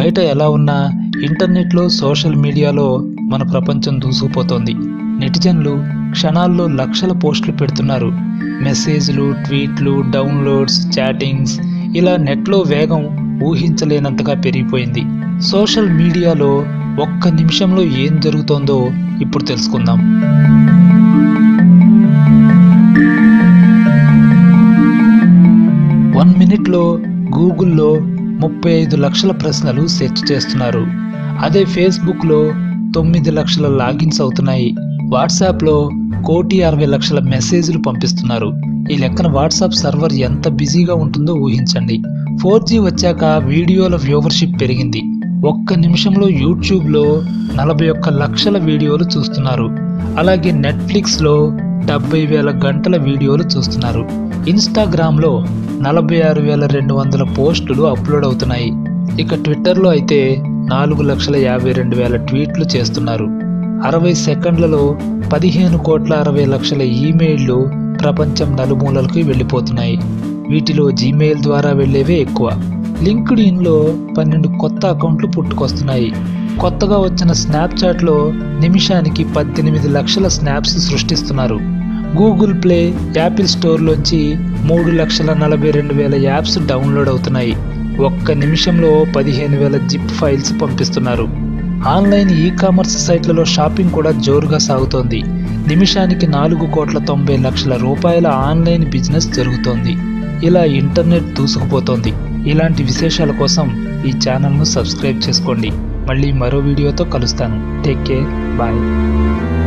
బయట ఎలా ఉన్నా ఇంటర్నెట్లో సోషల్ మీడియాలో మన ప్రపంచం దూసుకుపోతోంది నెటిజన్లు క్షణాల్లో లక్షల పోస్టులు పెడుతున్నారు మెసేజ్లు ట్వీట్లు డౌన్లోడ్స్ చాటింగ్స్ ఇలా నెట్లో వేగం ఊహించలేనంతగా పెరిగిపోయింది సోషల్ మీడియాలో ఒక్క నిమిషంలో ఏం జరుగుతోందో ఇప్పుడు తెలుసుకుందాం వన్ మినిట్లో గూగుల్లో ముప్పై ఐదు లక్షల ప్రశ్నలు సెర్చ్ చేస్తున్నారు అదే ఫేస్బుక్లో తొమ్మిది లక్షల లాగిన్స్ అవుతున్నాయి వాట్సాప్లో కోటి అరవై లక్షల మెసేజ్లు పంపిస్తున్నారు ఈ లెక్కన వాట్సాప్ సర్వర్ ఎంత బిజీగా ఉంటుందో ఊహించండి ఫోర్ జీ వచ్చాక వీడియోల వ్యూవర్షిప్ పెరిగింది ఒక్క నిమిషంలో యూట్యూబ్లో నలభై ఒక్క లక్షల వీడియోలు చూస్తున్నారు అలాగే నెట్ఫ్లిక్స్లో డెబ్బై వేల గంటల వీడియోలు చూస్తున్నారు ఇన్స్టాగ్రామ్లో నలభై ఆరు వేల రెండు వందల పోస్టులు అప్లోడ్ అవుతున్నాయి ఇక ట్విట్టర్లో అయితే నాలుగు లక్షల యాభై రెండు వేల ట్వీట్లు చేస్తున్నారు అరవై సెకండ్లలో పదిహేను కోట్ల అరవై లక్షల ఈమెయిల్లు ప్రపంచం నలుమూలలకు వెళ్ళిపోతున్నాయి వీటిలో జీమెయిల్ ద్వారా వెళ్ళేవే ఎక్కువ లింక్డ్ ఇన్లో పన్నెండు కొత్త అకౌంట్లు పుట్టుకొస్తున్నాయి కొత్తగా వచ్చిన స్నాప్చాట్లో నిమిషానికి పద్దెనిమిది లక్షల స్నాప్స్ సృష్టిస్తున్నారు గూగుల్ ప్లే యాపిల్ స్టోర్లోంచి మూడు లక్షల నలభై రెండు వేల యాప్స్ డౌన్లోడ్ అవుతున్నాయి ఒక్క నిమిషంలో పదిహేను వేల జిప్ ఫైల్స్ పంపిస్తున్నారు ఆన్లైన్ ఈ కామర్స్ సైట్లలో షాపింగ్ కూడా జోరుగా సాగుతోంది నిమిషానికి నాలుగు కోట్ల తొంభై లక్షల రూపాయల ఆన్లైన్ బిజినెస్ జరుగుతోంది ఇలా ఇంటర్నెట్ దూసుకుపోతోంది ఇలాంటి విశేషాల కోసం ఈ ఛానల్ను సబ్స్క్రైబ్ చేసుకోండి మళ్ళీ మరో వీడియోతో కలుస్తాను టేక్ కేర్ బాయ్